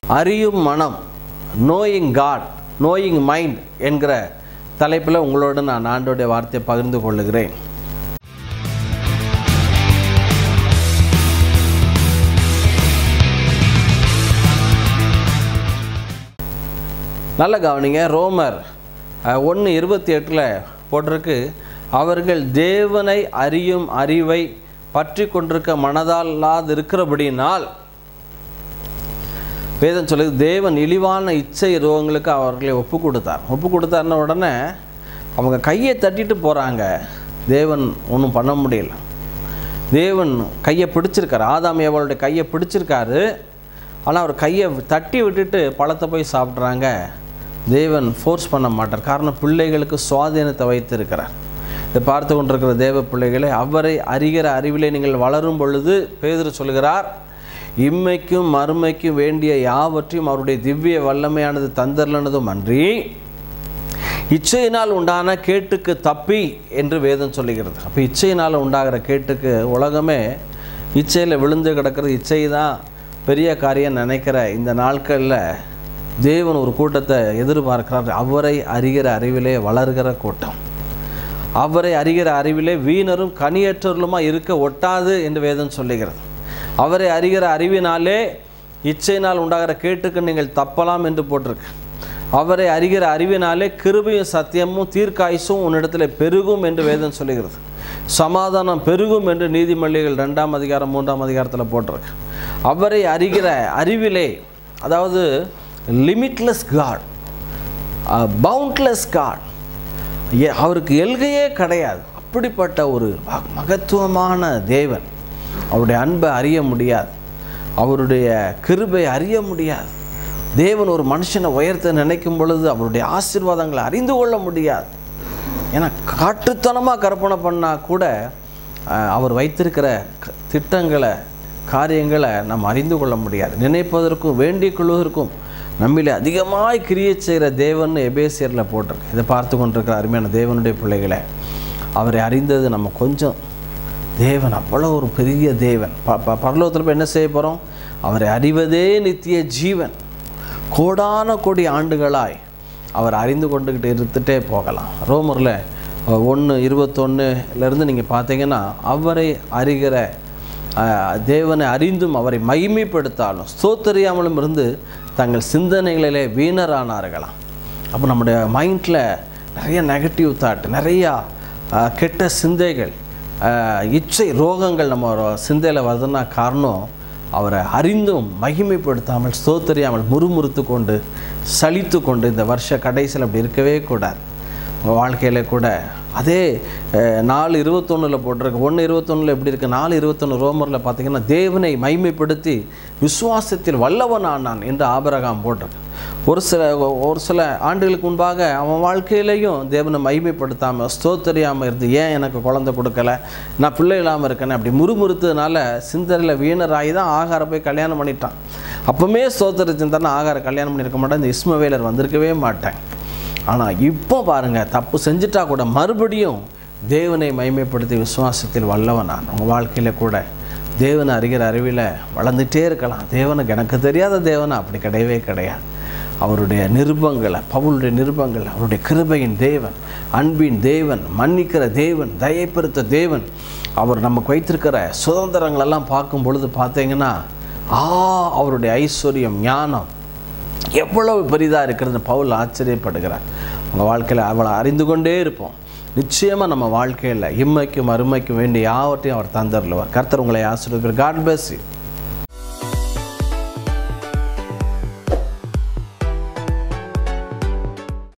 அறியும் மனம் knowing God knowing mind என்கிற தலைப்பில் உங்களோடு நான் ஆண்டோடைய வார்த்தையை பகிர்ந்து கொள்ளுகிறேன் நல்ல கவனிங்க ரோமர் ஒன்று இருபத்தி எட்டில் போட்டிருக்கு அவர்கள் தேவனை அறியும் அறிவை பற்றி கொண்டிருக்க மனதால்லாது இருக்கிறபடினால் வேதம் சொல்லுது தேவன் இழிவான இச்சை ரோகங்களுக்கு அவர்களை ஒப்பு கொடுத்தார் ஒப்பு கொடுத்தாருன உடனே அவங்க கையை தட்டிட்டு போகிறாங்க தேவன் ஒன்றும் பண்ண முடியல தேவன் கையை பிடிச்சிருக்காரு ஆதாம் ஏவாளுடைய கையை பிடிச்சிருக்காரு ஆனால் அவர் கையை தட்டி விட்டுட்டு பழத்தை போய் சாப்பிட்றாங்க தேவன் ஃபோர்ஸ் பண்ண மாட்டார் காரணம் பிள்ளைகளுக்கு சுவாதீனத்தை வைத்திருக்கிறார் இதை பார்த்து கொண்டிருக்கிற தேவ பிள்ளைகளை அவரை அறிகிற அறிவிலே நீங்கள் வளரும் பொழுது பேதர் சொல்கிறார் இம்மைக்கும் மறுமைக்கும் வேண்டிய யாவற்றையும் அவருடைய திவ்ய வல்லமையானது தந்தர்லனதும் அன்றி இச்சையினால் உண்டான கேட்டுக்கு தப்பி என்று வேதம் சொல்லுகிறது அப்போ இச்சையினால் உண்டாகிற கேட்டுக்கு உலகமே இச்சையில் விழுந்து கிடக்கிறது இச்சை தான் பெரிய காரியம் நினைக்கிற இந்த நாட்களில் தேவன் ஒரு கூட்டத்தை எதிர்பார்க்கிறார் அவரை அறிகிற அறிவிலே வளர்கிற கூட்டம் அவரை அறிகிற அறிவிலே வீணரும் கனியற்றவர்களுமா இருக்க ஒட்டாது என்று வேதம் சொல்லுகிறது அவரை அறிகிற அறிவினாலே இச்சையினால் உண்டாகிற கேட்டுக்கு நீங்கள் தப்பலாம் என்று போட்டிருக்கு அவரை அறிகிற அறிவினாலே கிருபையும் சத்தியமும் தீர்க்காயுசும் உன்னிடத்தில் பெருகும் என்று வேதம் சொல்லுகிறது சமாதானம் பெருகும் என்று நீதிமொழிகள் ரெண்டாம் அதிகாரம் மூன்றாம் அதிகாரத்தில் போட்டிருக்கு அவரை அறிகிற அறிவிலே அதாவது லிமிட்லெஸ் காட் பவுண்ட்லெஸ் காட் அவருக்கு எல்கையே கிடையாது அப்படிப்பட்ட ஒரு ம- மகத்துவமான தேவன் அவருடைய அன்பை அறிய முடியாது அவருடைய கிருபை அறிய முடியாது தேவன் ஒரு மனுஷனை உயர்த்த நினைக்கும் பொழுது அவருடைய ஆசீர்வாதங்களை அறிந்து கொள்ள முடியாது ஏன்னா காட்டுத்தனமாக கற்பனை பண்ணால் கூட அஹ், அவர் வைத்திருக்கிற க- திட்டங்களை காரியங்களை நாம் அறிந்து கொள்ள முடியாது நினைப்பதற்கும் வேண்டிக் கொள்வதற்கும் நம்மிலே அதிகமாய் கிரியை செய்கிற தேவன் எபேசியரில் போட்டிருக்கு இதை பார்த்து கொண்டிருக்கிற அருமையான தேவனுடைய பிள்ளைகளை அவரை அறிந்தது நம்ம கொஞ்சம் தேவன் அவ்வளோ ஒரு பெரிய தேவன் ப ப பரலோகத்தில் போய் என்ன செய்ய போகிறோம் அவரை அறிவதே நித்திய ஜீவன் கோடான கோடி ஆண்டுகளாய் அவர் அறிந்து கொண்டுக்கிட்டு இருந்துகிட்டே போகலாம் ரோமரில் ஒன்று இருபத்தொன்னுலேருந்து நீங்கள் பார்த்தீங்கன்னா அவரை அறிகிற அஹ், தேவனை அறிந்தும் அவரை மகிமைப்படுத்தாலும் ஸ்தோத்தரியாமலும் இருந்து தங்கள் சிந்தனைகளிலே வீணரானார்களாம் அப்போ நம்முடைய மைண்டில் நிறைய நெகட்டிவ் தாட் நிறையா அஹ், கெட்ட சிந்தைகள் அஹ், இச்சை ரோகங்கள் நம்ம சிந்தையில் வருதுன்னா காரணம் அவரை அறிந்தும் மகிமைப்படுத்தாமல் ஸ்தோத்தரியாமல் முறுமுறுத்து கொண்டு சலித்து கொண்டு இந்த வருஷ கடைசியில் அப்படி இருக்கவே கூடாது உங்கள் வாழ்க்கையில் கூட அதே அஹ், நாலு இருபத்தொன்னில் போட்டிருக்கு ஒன்று இருபத்தொன்னில் எப்படி இருக்குது நாலு இருபத்தொன்று ரோமரில் பார்த்தீங்கன்னா தேவனை மைமைப்படுத்தி விசுவாசத்தில் வல்லவன் ஆனான் என்று ஆபரகாம் போட்டிருக்கு ஒரு சில ஒரு சில ஆண்டுகளுக்கு முன்பாக அவன் வாழ்க்கையிலையும் தேவனை மைமைப்படுத்தாமல் ஸ்தோத்தரியாமல் இருந்து ஏன் எனக்கு குழந்தை கொடுக்கல நான் பிள்ளை இல்லாமல் இருக்கேன்னு அப்படி முறுமுறுத்ததுனால சிந்தரில் வீணராகி தான் ஆகார போய் கல்யாணம் பண்ணிட்டான் அப்போவுமே ஸ்தோத்தரிச்சிருந்தானே ஆகார கல்யாணம் பண்ணியிருக்க மாட்டேன் இந்த இஸ்மவேலர் வந்திருக்கவே மாட்டேன் ஆனால் இப்போ பாருங்கள் தப்பு செஞ்சுட்டா கூட மறுபடியும் தேவனை மைமைப்படுத்தி விசுவாசத்தில் வல்லவனான் உங்கள் வாழ்க்கையில் கூட தேவனை அறிகிற அறிவில் வளர்ந்துட்டே இருக்கலாம் தேவனுக்கு எனக்கு தெரியாத தேவனை அப்படி கிடையவே கிடையாது அவருடைய நிருபங்களை பவுலுடைய நிருபங்கள் அவருடைய கிருபையின் தேவன் அன்பின் தேவன் மன்னிக்கிற தேவன் தயப்படுத்த தேவன் அவர் நமக்கு வைத்திருக்கிற சுதந்திரங்களெல்லாம் பார்க்கும் பொழுது பார்த்தீங்கன்னா ஆ அவருடைய ஐஸ்வர்யம் ஞானம் எவ்வளவு பெரிதாக இருக்கிறது பவுல் ஆச்சரியப்படுகிறார் உங்கள் வாழ்க்கையில் அவளை அறிந்து கொண்டே இருப்போம் நிச்சயமாக நம்ம வாழ்க்கையில் இம்மைக்கும் அருமைக்கும் வேண்டிய யாவற்றையும் அவர் தந்தருள்வார் கர்த்தர் உங்களை ஆசீர்வதிப்பார் காட் bless you